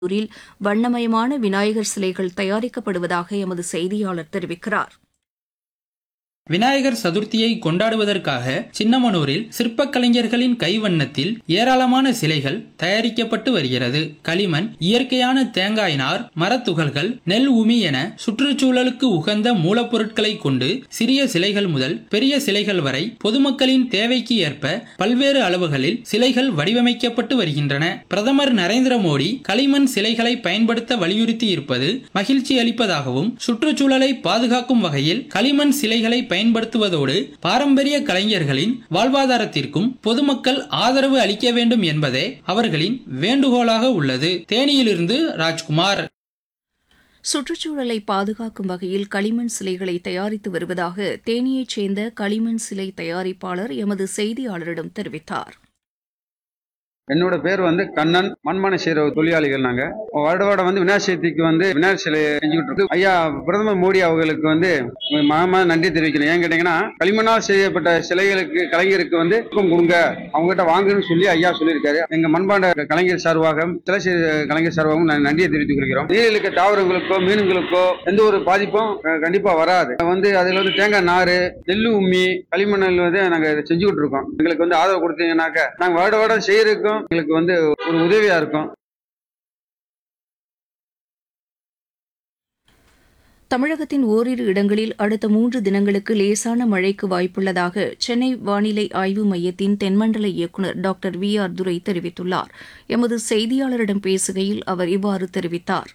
ஊரில் வண்ணமயமான விநாயகர் சிலைகள் தயாரிக்கப்படுவதாக எமது செய்தியாளர் தெரிவிக்கிறார் விநாயகர் சதுர்த்தியை கொண்டாடுவதற்காக சின்னமனூரில் சிற்பக் கலைஞர்களின் கைவண்ணத்தில் ஏராளமான சிலைகள் தயாரிக்கப்பட்டு வருகிறது களிமண் இயற்கையான தேங்காய் நார் மரத்துகள்கள் நெல் உமி என சுற்றுச்சூழலுக்கு உகந்த மூலப்பொருட்களை கொண்டு சிறிய சிலைகள் முதல் பெரிய சிலைகள் வரை பொதுமக்களின் தேவைக்கு ஏற்ப பல்வேறு அளவுகளில் சிலைகள் வடிவமைக்கப்பட்டு வருகின்றன பிரதமர் நரேந்திர மோடி களிமண் சிலைகளை பயன்படுத்த வலியுறுத்தி இருப்பது மகிழ்ச்சி அளிப்பதாகவும் சுற்றுச்சூழலை பாதுகாக்கும் வகையில் களிமண் சிலைகளை பயன்படுத்துவதோடு பாரம்பரிய கலைஞர்களின் வாழ்வாதாரத்திற்கும் பொதுமக்கள் ஆதரவு அளிக்க வேண்டும் என்பதே அவர்களின் வேண்டுகோளாக உள்ளது தேனியிலிருந்து ராஜ்குமார் சுற்றுச்சூழலை பாதுகாக்கும் வகையில் களிமண் சிலைகளை தயாரித்து வருவதாக தேனியைச் சேர்ந்த களிமண் சிலை தயாரிப்பாளர் எமது செய்தியாளரிடம் தெரிவித்தார் என்னோட பேர் வந்து கண்ணன் மண்மனை செய்கிற தொழிலாளிகள் நாங்க வருட வருடம் வந்து விநாயகர் சதுர்த்திக்கு வந்து விநாயகர் சிலை செஞ்சுக்கிட்டு இருக்கோம் ஐயா பிரதமர் மோடி அவர்களுக்கு வந்து மகமா நன்றி தெரிவிக்கிறேன் ஏன் கேட்டீங்கன்னா களிமண்ணால் செய்யப்பட்ட சிலைகளுக்கு கலைஞருக்கு வந்து ஊக்கம் கொடுங்க அவங்ககிட்ட வாங்குன்னு சொல்லி ஐயா சொல்லியிருக்காரு எங்க மண்பாண்ட கலைஞர் சார்பாக சிலை செய்த கலைஞர் சார்பாகவும் நான் நன்றியை தெரிவித்துக் கொள்கிறோம் நீரில் இருக்க தாவரங்களுக்கோ மீன்களுக்கோ எந்த ஒரு பாதிப்பும் அஹ், கண்டிப்பா வராது வந்து அதுல வந்து தேங்காய் நாறு நெல்லு உம்மி களிமண்ணில் வந்து நாங்க இதை செஞ்சுக்கிட்டு இருக்கோம் எங்களுக்கு வந்து ஆதரவு கொடுத்தீங்கன்னாக்க நாங்க வருட வருடம் செய்யறதுக்கும் எங்களுக்கு வந்து ஒரு உதவியா இருக்கும் தமிழகத்தின் ஓரிரு இடங்களில் அடுத்த மூன்று தினங்களுக்கு லேசான மழைக்கு வாய்ப்புள்ளதாக சென்னை வானிலை ஆய்வு மையத்தின் தென்மண்டல இயக்குநர் டாக்டர் வி ஆர் துரை தெரிவித்துள்ளார் எமது செய்தியாளரிடம் பேசுகையில் அவர் இவ்வாறு தெரிவித்தார்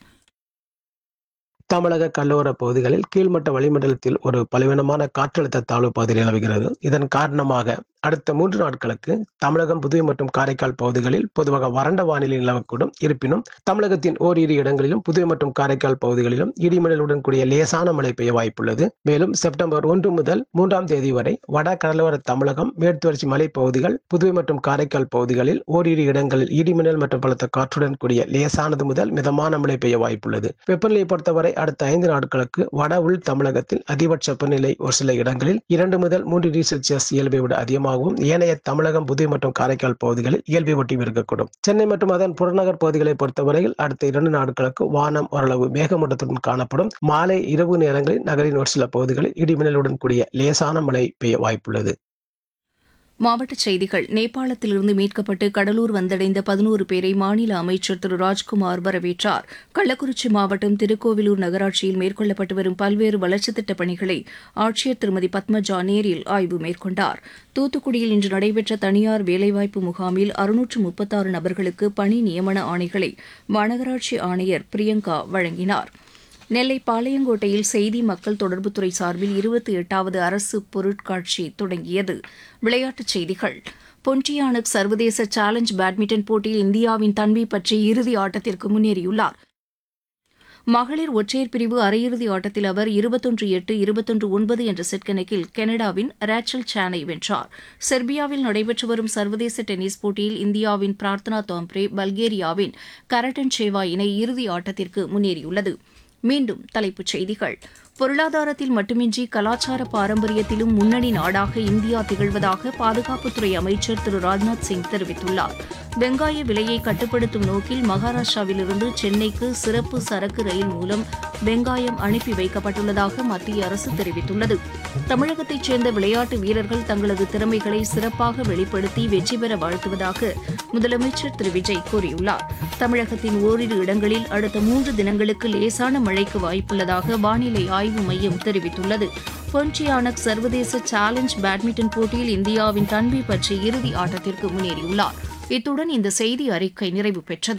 தமிழக கடலோர பகுதிகளில் கீழ்மட்ட வளிமண்டலத்தில் ஒரு பலவீனமான காற்றழுத்த தாழ்வு பகுதி நிலவுகிறது இதன் காரணமாக அடுத்த மூன்று நாட்களுக்கு தமிழகம் புதுவை மற்றும் காரைக்கால் பகுதிகளில் பொதுவாக வறண்ட வானிலை நிலவக்கூடும் இருப்பினும் தமிழகத்தின் ஓரிரு இடங்களிலும் புதுவை மற்றும் காரைக்கால் பகுதிகளிலும் இடிமடலுடன் கூடிய லேசான மழை பெய்ய வாய்ப்புள்ளது மேலும் செப்டம்பர் ஒன்று முதல் மூன்றாம் தேதி வரை வட கடலோர தமிழகம் மேற்குவர்ச்சி மலைப்பகுதிகள் புதுவை மற்றும் காரைக்கால் பகுதிகளில் ஓரிரு இடங்களில் இடிமின்னல் மற்றும் பலத்த காற்றுடன் கூடிய லேசானது முதல் மிதமான மழை பெய்ய வாய்ப்புள்ளது வெப்பநிலையை பொறுத்தவரை அடுத்த ஐந்து நாட்களுக்கு வட உள் தமிழகத்தில் அதிகபட்ச வெப்பநிலை ஒரு சில இடங்களில் இரண்டு முதல் மூன்று டிகிரி செல்சியஸ் இயல்பை விட அதிகமாகவும் ஏனைய தமிழகம் புதுவை மற்றும் காரைக்கால் பகுதிகளில் இயல்பை ஒட்டி இருக்கக்கூடும் சென்னை மற்றும் அதன் புறநகர் பகுதிகளை பொறுத்தவரையில் அடுத்த இரண்டு நாட்களுக்கு வானம் ஓரளவு மேகமூட்டத்துடன் காணப்படும் மாலை இரவு நேரங்களில் நகரின் ஒரு சில பகுதிகளில் இடிமின்னலுடன் கூடிய லேசான மழை பெய்ய வாய்ப்புள்ளது மாவட்டச் செய்திகள் நேபாளத்திலிருந்து மீட்கப்பட்டு கடலூர் வந்தடைந்த பதினோரு பேரை மாநில அமைச்சர் திரு ராஜ்குமார் வரவேற்றார் கள்ளக்குறிச்சி மாவட்டம் திருக்கோவிலூர் நகராட்சியில் மேற்கொள்ளப்பட்டு வரும் பல்வேறு வளர்ச்சித் திட்டப் பணிகளை ஆட்சியர் திருமதி பத்மஜா நேரில் ஆய்வு மேற்கொண்டார் தூத்துக்குடியில் இன்று நடைபெற்ற தனியார் வேலைவாய்ப்பு முகாமில் அறுநூற்று முப்பத்தாறு நபர்களுக்கு பணி நியமன ஆணைகளை மாநகராட்சி ஆணையர் பிரியங்கா வழங்கினார் நெல்லை பாளையங்கோட்டையில் செய்தி மக்கள் தொடர்புத்துறை சார்பில் இருபத்தி எட்டாவது அரசு பொருட்காட்சி தொடங்கியது விளையாட்டுச் செய்திகள் பொன்டியானக் சர்வதேச சேலஞ்ச் பேட்மிண்டன் போட்டியில் இந்தியாவின் தன்வி பற்றி இறுதி ஆட்டத்திற்கு முன்னேறியுள்ளார் மகளிர் ஒற்றையர் பிரிவு அரையிறுதி ஆட்டத்தில் அவர் இருபத்தொன்று எட்டு இருபத்தொன்று ஒன்பது என்ற செட் கணக்கில் கனடாவின் ரேச்சல் சானை வென்றார் செர்பியாவில் நடைபெற்று வரும் சர்வதேச டென்னிஸ் போட்டியில் இந்தியாவின் பிரார்த்தனா தாம்ப்ரே பல்கேரியாவின் கரட்டன் சேவா இணை இறுதி ஆட்டத்திற்கு முன்னேறியுள்ளது மீண்டும் தலைப்புச் செய்திகள் பொருளாதாரத்தில் மட்டுமின்றி கலாச்சார பாரம்பரியத்திலும் முன்னணி நாடாக இந்தியா திகழ்வதாக பாதுகாப்புத்துறை அமைச்சர் திரு ராஜ்நாத் சிங் தெரிவித்துள்ளார் வெங்காய விலையை கட்டுப்படுத்தும் நோக்கில் மகாராஷ்டிராவிலிருந்து சென்னைக்கு சிறப்பு சரக்கு ரயில் மூலம் வெங்காயம் அனுப்பி வைக்கப்பட்டுள்ளதாக மத்திய அரசு தெரிவித்துள்ளது தமிழகத்தைச் சேர்ந்த விளையாட்டு வீரர்கள் தங்களது திறமைகளை சிறப்பாக வெளிப்படுத்தி வெற்றி பெற வாழ்த்துவதாக முதலமைச்சர் திரு விஜய் கூறியுள்ளார் தமிழகத்தின் ஓரிரு இடங்களில் அடுத்த மூன்று தினங்களுக்கு லேசான மழைக்கு வாய்ப்புள்ளதாக வானிலை ஆய்வு மையம் தெரிவித்துள்ளது பொன்டியானக் சர்வதேச சேலஞ்ச் பேட்மிண்டன் போட்டியில் இந்தியாவின் தன்வி பற்றி இறுதி ஆட்டத்திற்கு முன்னேறியுள்ளார் இத்துடன் இந்த செய்தி அறிக்கை நிறைவு பெற்றது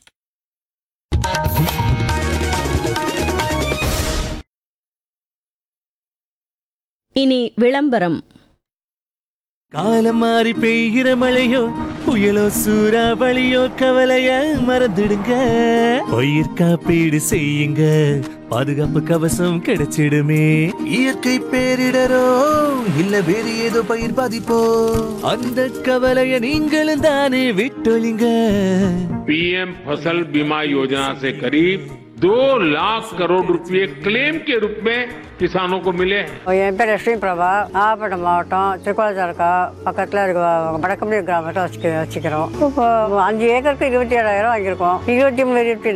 இனி விளம்பரம் காலம் மாறி பெய்கிற மழையோ புயலோ சூறாவளியோ கவலைய மறந்துடுங்க பயிர் காப்பீடு செய்யுங்க பாதுகாப்பு கவசம் கிடைச்சிடுமே இயற்கை பேரிடரோ இல்ல வேறு ஏதோ பயிர் பாதிப்போ அந்த கவலைய நீங்களும் தானே விட்டொழிங்க पीएम फसल बीमा योजना से करीब दो लाख करोड़ रुपए क्लेम के रूप में किसानों को मिले हैं என் பேர் லட்சுமி பிரபா நாகப்பட்டினம் மாவட்டம் திருக்கோளத்தாலுக்கா பக்கத்தில் இருக்க வடக்கம்பி கிராமத்தை வச்சுக்க வச்சுக்கிறோம் இப்போ அஞ்சு ஏக்கருக்கு இருபத்தி ஏழாயிரம் வாங்கியிருக்கோம் இருபத்தி மூணு இருபத்தி